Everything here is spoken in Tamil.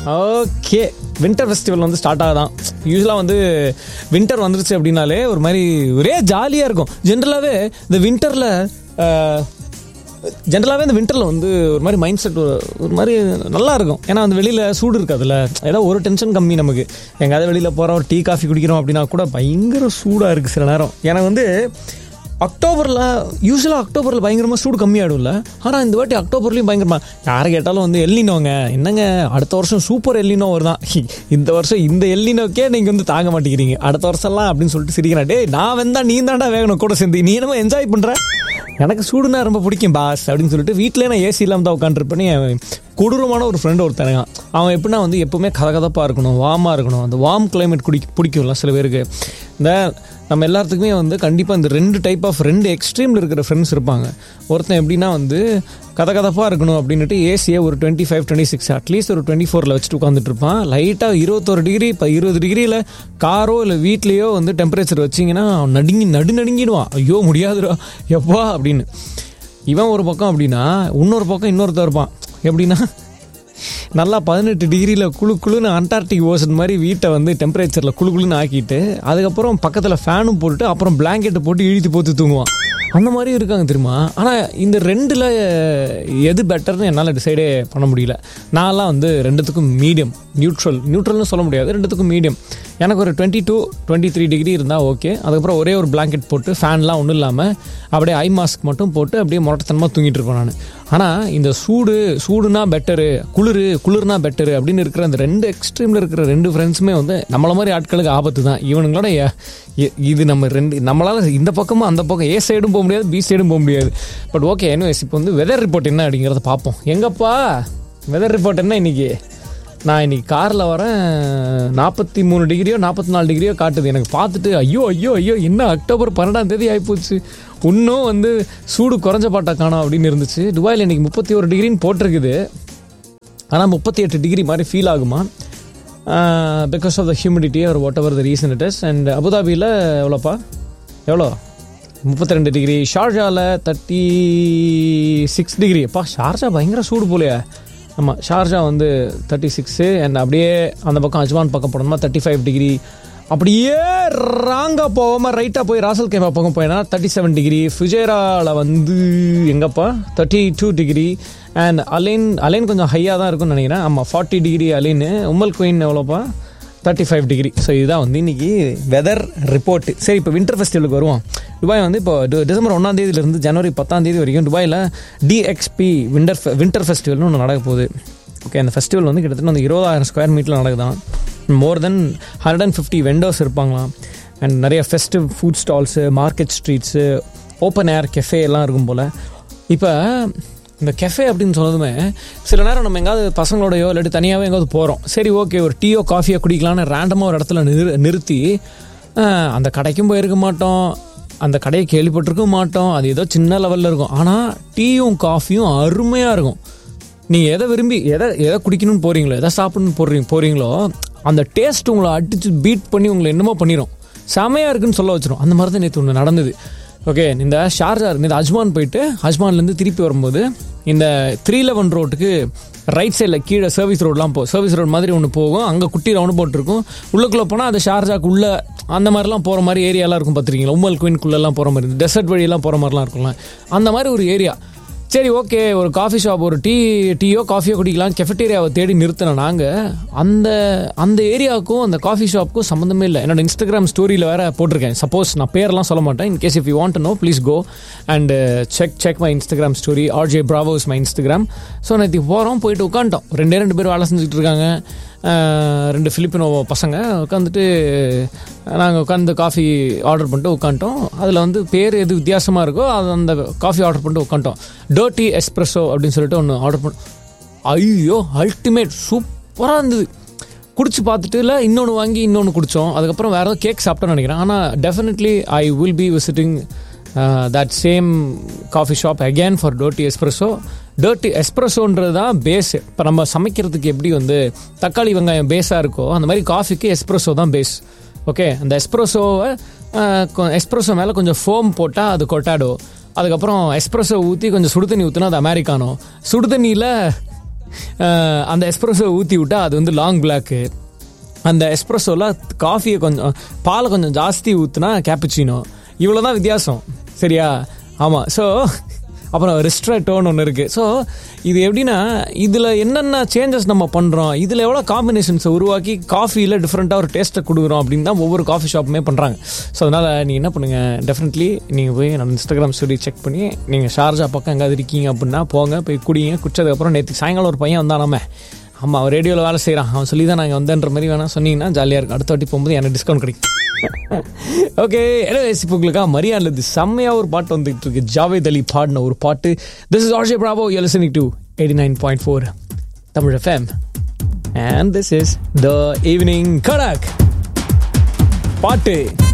ஓகே வின்டர் ஃபெஸ்டிவல் வந்து ஸ்டார்ட் ஆகுதான் யூஸ்வலாக வந்து வின்டர் வந்துருச்சு அப்படின்னாலே ஒரு மாதிரி ஒரே ஜாலியாக இருக்கும் ஜென்ரலாகவே இந்த வின்டரில் ஜென்ரலாகவே இந்த வின்டரில் வந்து ஒரு மாதிரி மைண்ட் செட் ஒரு மாதிரி நல்லா இருக்கும் ஏன்னா அந்த வெளியில் சூடு இருக்காதுல்ல ஏதோ ஒரு டென்ஷன் கம்மி நமக்கு எங்கேயாவது வெளியில் போகிறோம் டீ காஃபி குடிக்கிறோம் அப்படின்னா கூட பயங்கர சூடாக இருக்குது சில நேரம் எனக்கு வந்து அக்டோபரில் யூஸ்வலாக அக்டோபரில் பயங்கரமாக சூடு கம்மியாயிடும்ல ஆனால் இந்த வாட்டி அக்டோபர்லேயும் பயங்கரமாக யாரை கேட்டாலும் வந்து எல்லினோங்க என்னங்க அடுத்த வருஷம் சூப்பர் எல்லினோ வருதான் இந்த வருஷம் இந்த எல்லினோக்கே நீங்கள் வந்து தாங்க மாட்டேங்கிறீங்க அடுத்த வருஷம்லாம் அப்படின்னு சொல்லிட்டு சிரிக்கிறேன் டேய் நான் வந்தா நீ தாண்டா வேகணும் கூட சேர்ந்து நீ என்னமோ என்ஜாய் பண்ணுற எனக்கு சூடுனா ரொம்ப பிடிக்கும் பாஸ் அப்படின்னு சொல்லிட்டு வீட்டிலே நான் ஏசி இல்லாமல் தான் உட்காந்துருப்பேன்னு கொடூரமான ஒரு ஃப்ரெண்டு ஒருத்தனங்க அவன் எப்படின்னா வந்து எப்பவுமே கதகதப்பாக இருக்கணும் வார்மாக இருக்கணும் அந்த வார்ம் கிளைமேட் குடி பிடிக்கும்ல சில பேருக்கு இந்த நம்ம எல்லாத்துக்குமே வந்து கண்டிப்பாக இந்த ரெண்டு டைப் ஆஃப் ரெண்டு எக்ஸ்ட்ரீமில் இருக்கிற ஃப்ரெண்ட்ஸ் இருப்பாங்க ஒருத்தன் எப்படின்னா வந்து கதகதப்பாக இருக்கணும் அப்படின்ட்டு ஏசியை ஒரு twenty five twenty six at least ஒரு டுவெண்ட்டி ஃபோரில் வச்சுட்டு உட்காந்துட்டு இருப்பான் லைட்டாக இருபத்தொரு டிகிரி இப்போ இருபது டிகிரியில் காரோ இல்லை வீட்லேயோ வந்து டெம்பரேச்சர் வச்சிங்கன்னா அவன் நடுங்கி நடு நடுங்கிடுவான் ஐயோ முடியாதுடா எப்பா அப்படின்னு இவன் ஒரு பக்கம் அப்படின்னா இன்னொரு பக்கம் இன்னொருத்தர் இருப்பான் எப்படின்னா நல்லா பதினெட்டு டிகிரியில் குழு குழுன்னு அண்டார்டிக் ஓசன் மாதிரி வீட்டை வந்து டெம்பரேச்சரில் குழு குழுன்னு ஆக்கிட்டு அதுக்கப்புறம் பக்கத்தில் ஃபேனும் போட்டுட்டு அப்புறம் பிளாங்கெட்டை போட்டு இழுத்து போட்டு தூங்குவான் அந்த மாதிரி இருக்காங்க தெரியுமா ஆனால் இந்த ரெண்டில் எது பெட்டர்னு என்னால் டிசைடே பண்ண முடியல நான்லாம் வந்து ரெண்டுத்துக்கும் மீடியம் நியூட்ரல் நியூட்ரல்னு சொல்ல முடியாது ரெண்டுத்துக்கும் மீடியம் எனக்கு ஒரு twenty two twenty three degree இருந்தால் ஓகே அதுக்கப்புறம் ஒரே ஒரு பிளாங்கெட் போட்டு ஃபேன்லாம் ஒன்றும் இல்லாமல் அப்படியே ஐ மாஸ்க் மட்டும் போட்டு அப்படியே முரட்டத்தனமாக தூங்கிட்டு இருப்பேன் நான் ஆனால் இந்த சூடு சூடுனா பெட்டரு குளிர் குளிர்னா பெட்டரு அப்படின்னு இருக்கிற அந்த ரெண்டு எக்ஸ்ட்ரீமில் இருக்கிற ரெண்டு ஃப்ரெண்ட்ஸுமே வந்து நம்மள மாதிரி ஆட்களுக்கு ஆபத்து தான் இவனுங்களோட எ- இ- இது நம்ம ரெண்டு நம்மளால் இந்த பக்கமும் அந்த பக்கம் ஏ சைடும் போக முடியாது பி சைடும் போக முடியாது பட் ஓகே எனிவேஸ் இப்போ வந்து வெதர் ரிப்போர்ட் என்ன அப்படிங்கிறத பார்ப்போம் எங்கப்பா வெதர் ரிப்போர்ட் என்ன இன்னைக்கு நான் இன்னைக்கு காரில் வரேன் நாற்பத்தி மூணு டிகிரியோ நாற்பத்தி நாலு டிகிரியோ காட்டுது எனக்கு பார்த்துட்டு ஐயோ ஐயோ ஐயோ என்ன அக்டோபர் பன்னெண்டாம் தேதி ஆகிப்போச்சு இன்னும் வந்து சூடு குறைஞ்ச பாட்டா காணோம் அப்படின்னு இருந்துச்சு துபாயில் இன்னைக்கு முப்பத்தி ஒரு டிகிரின்னு போட்டிருக்குது ஆனால் முப்பத்தி எட்டு டிகிரி மாதிரி ஃபீல் ஆகுமா பிகாஸ் ஆஃப் த ஹியூமிடிட்டி ஒரு whatever the reason it is and அபுதாபியில் எவ்வளோப்பா எவ்வளோ முப்பத்தி ரெண்டு டிகிரி ஷார்ஜாவில் தேர்ட்டி சிக்ஸ் டிகிரி அப்பா ஷார்ஜா பயங்கர சூடு போலையே ஆமாம் ஷார்ஜா வந்து தேர்ட்டி சிக்ஸு அண்ட் அப்படியே அந்த பக்கம் அஜ்மான் பக்கம் போனோம்னா தேர்ட்டி ஃபைவ் டிகிரி அப்படியே ராங்காக போகாமல் ரைட்டாக போய் ராசல் கேமா பக்கம் போயினா தேர்ட்டி செவன் டிகிரி ஃபுஜேராவில் வந்து எங்கப்பா thirty two degree and Al Ain Al Ain கொஞ்சம் ஹையாக தான் இருக்கும்னு நினைக்கிறேன் ஆமாம் forty degree Al Ain Umm al Quwain எவ்வளோப்பா தேர்ட்டி ஃபைவ் டிகிரி ஸோ இதுதான் வந்து இன்னைக்கு வெதர் ரிப்போர்ட் சரி இப்போ வின்டர் ஃபெஸ்டிவலுக்கு வருவோம் துபாய் வந்து இப்போ டி- டிசம்பர் ஒன்றாம் தேதியிலிருந்து ஜனவரி பத்தாம் தேதி வரைக்கும் துபாயில் டிஎக்ஸ்பி விண்டர் வின்டர் ஃபெஸ்டிவல்னு ஒன்று நடக்க போகுது ஓகே அந்த ஃபெஸ்டிவல் வந்து கிட்டத்தட்ட வந்து இருபதாயிரம் ஸ்கொயர் மீட்டரில் நடக்குதான் more than hundred and fifty vendors இருப்பாங்களாம் அண்ட் நிறைய festive food stalls market streets open air cafe எல்லாம் இருக்கும் போல் இப்போ இந்த கெஃபே அப்படின்னு சொன்னதுமே சில நேரம் நம்ம எங்காவது பசங்களோடயோ இல்லாட்டி தனியாகவே எங்காவது போகிறோம் சரி ஓகே ஒரு டீயோ காஃபியோ குடிக்கலான்னு ரேண்டமாக ஒரு இடத்துல நிறு நிறுத்தி ஆஹ், அந்த கடைக்கும் போயிருக்க மாட்டோம் அந்த கடையை கேள்விப்பட்டிருக்க மாட்டோம் அது ஏதோ சின்ன லெவலில் இருக்கும் ஆனால் டீயும் காஃபியும் அருமையாக இருக்கும் நீங்கள் எதை விரும்பி எதை எதை குடிக்கணும்னு போகிறீங்களோ எதை சாப்பிடணும்னு போடுறீங்க போகிறீங்களோ அந்த டேஸ்ட் உங்களை அடித்து பீட் பண்ணி உங்களை என்னமோ பண்ணிடும் செமையாக இருக்குன்னு சொல்ல வச்சிரும் அந்த மாதிரி தான் நேற்று ஒன்று நடந்தது ஓகே இந்த ஷார்ஜா இந்த அஜ்மான் போயிட்டு அஜ்மான்லேருந்து திருப்பி வரும்போது இந்த த்ரீ லெவன் ரோட்டுக்கு ரைட் சைடில் கீழே சர்வீஸ் ரோட்லாம் போ சர்வீஸ் ரோடு மாதிரி ஒன்று போகும் அங்கே குட்டி ரவுண்டு போட்டிருக்கும் உள்ளுக்குள்ளே போனால் அது ஷார்ஜாக்கு உள்ள அந்த மாதிரிலாம் போகிற மாதிரி ஏரியாலாம் இருக்கும் பார்த்துருக்கீங்களா உம்மல் குயின்குள்ளெல்லாம் போகிற மாதிரி டெசர்ட் வழியெல்லாம் போகிற மாதிரிலாம் இருக்கும்ல அந்த மாதிரி ஒரு ஏரியா சரி ஓகே ஒரு காஃபி ஷாப் ஒரு டீ டீயோ காஃபியோ குடிக்கலாம் கெஃபட்டேரியாவை தேடி நிறுத்தின நாங்கள் அந்த அந்த ஏரியாவுக்கும் அந்த காஃபி ஷாப்புக்கும் சம்மந்தமே இல்லை என்னோட இன்ஸ்டாகிராம் ஸ்டோரியில் வேற போட்டிருக்கேன் சப்போஸ் நான் பேர்லாம் சொல்ல மாட்டேன் in case if you want know please go and check check my Instagram story RJ Bravo's my Instagram so நேற்று போகிறோம் போயிட்டு உட்காந்துட்டோம் ரெண்டே ரெண்டு பேர் வேலை செஞ்சுட்டு இருக்காங்க அஹ், ரெண்டு ஃபிலிப்பினோ பசங்க உட்காந்துட்டு நாங்கள் உட்காந்து காஃபி ஆர்டர் பண்ணிட்டு உட்காந்துட்டோம் அதில் வந்து பேர் எது வித்தியாசமாக இருக்கோ அது அந்த காஃபி ஆர்டர் பண்ணிட்டு உட்காந்துட்டோம் டர்ட்டி எஸ்ப்ரெஸோ அப்படின்னு சொல்லிட்டு ஒன்று ஆர்டர் பண்ண ஐயோ அல்டிமேட் சூப்பராக இருந்தது குடிச்சு பார்த்துட்டு இல்லை இன்னொன்று வாங்கி இன்னொன்று குடித்தோம் அதுக்கப்புறம் வேறு ஏதோ கேக் சாப்பிட்டோன்னு நினைக்கிறேன் ஆனால் definitely I will be visiting that same coffee shop again for dirty espresso dirty எஸ்ப்ரெஸோன்றது தான் பேஸ் இப்போ நம்ம சமைக்கிறதுக்கு எப்படி வந்து தக்காளி வெங்காயம் பேஸாக இருக்கோ அந்த மாதிரி காஃபிக்கு எஸ்ப்ரெஸோ தான் பேஸ் ஓகே அந்த எஸ்ப்ரெஸோவை எஸ்ப்ரெஸோ மேலே கொஞ்சம் ஃபோம் போட்டால் அது கொட்டாடோ அதுக்கப்புறம் எஸ்ப்ரெஸோ ஊற்றி கொஞ்சம் சுடு தண்ணி ஊற்றினா அது அமெரிக்கானோ சுடு தண்ணியில் அஹ், அந்த எஸ்ப்ரெஸோ ஊற்றி விட்டா அது வந்து லாங் பிளாக்கு அந்த எஸ்ப்ரெஸோவில் காஃபியை கொஞ்சம் பாலை கொஞ்சம் ஜாஸ்தி ஊற்றுனா கேப்புச்சினோ இவ்வளோ தான் வித்தியாசம் சரியா ஆமாம் ஸோ அப்புறம் ரிஸ்ட்ரேட்டோன்னு ஒன்று இருக்குது ஸோ இது எப்படின்னா இதில் என்னென்ன சேஞ்சஸ் நம்ம பண்ணுறோம் இதில் எவ்வளோ காம்பினேஷன்ஸை உருவாக்கி காஃபியில் டிஃப்ரெண்ட்டாக ஒரு டேஸ்ட்டை கொடுக்குறோம் அப்படின்னு தான் ஒவ்வொரு காஃபி ஷாப்புமே பண்ணுறாங்க ஸோ அதனால் நீங்கள் என்ன பண்ணுங்கள் டெஃபினெட்லி நீங்கள் போய் நம்ம இன்ஸ்டாகிராம் ஸ்டோரி செக் பண்ணி நீங்கள் ஷார்ஜா பக்கம் எங்கேயாவது இருக்கீங்க அப்படின்னா போங்க போய் குடிங்க குடிச்சதுக்கப்புறம் நேற்று சாயங்காலம் ஒரு பையன் வந்தானாமே ஆமாம் அவன் ரேடியோவில் வேலை செய்கிறான் அவன் சொல்லி தான் நாங்கள் வந்தேன்ற மாதிரி வேணால் சொன்னீங்கன்னா ஜாலியாக இருக்கும் அடுத்த வாட்டி போகும்போது எனக்கு டிஸ்கவுண்ட் கிடைக்கும் ஓகே anyways இப்போ உங்களுக்கா மரியாதை செம்மையாக ஒரு பாட்டு வந்துட்டு இருக்கு ஜாவேத் அலி பாடின ஒரு பாட்டு this is RJ Bravo you listening to eighty nine point four Tamil FM and this is the evening கடாக் பாட்டு